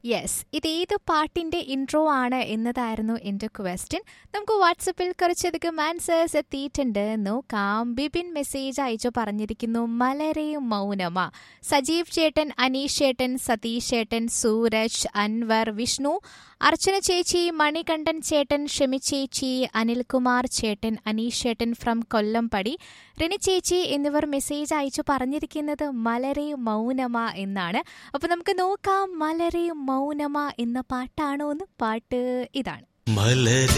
yes ഇത് ഏത് പാട്ടിന്റെ ഇൻട്രോ ആണ് എന്നതായിരുന്നു എന്റെ ക്വസ്റ്റ്യൻ നമുക്ക് വാട്സപ്പിൽ കുറച്ചധികം ആൻസേഴ്സ് എത്തിയിട്ടുണ്ട് നോക്കാം ബിപിൻ മെസ്സേജ് അയച്ചു പറഞ്ഞിരിക്കുന്നു മലരെ മൗനമ സജീവ് ചേട്ടൻ അനീഷ് ചേട്ടൻ സതീഷ് ചേട്ടൻ സൂരജ് അൻവർ വിഷ്ണു അർച്ചന ചേച്ചി മണികണ്ഠൻ ചേട്ടൻ ഷെമി ചേച്ചി അനിൽകുമാർ ചേട്ടൻ അനീഷ് ചേട്ടൻ ഫ്രം കൊല്ലംപടി റിനി ചേച്ചി എന്നിവർ മെസ്സേജ് അയച്ചു പറഞ്ഞിരിക്കുന്നത് മലരെ മൗനമ എന്നാണ് അപ്പൊ നമുക്ക് നോക്കാം മലരെ മൗനമ എന്ന പാട്ടാണോ എന്ന് പാട്ട് ഇതാണ് മലരെ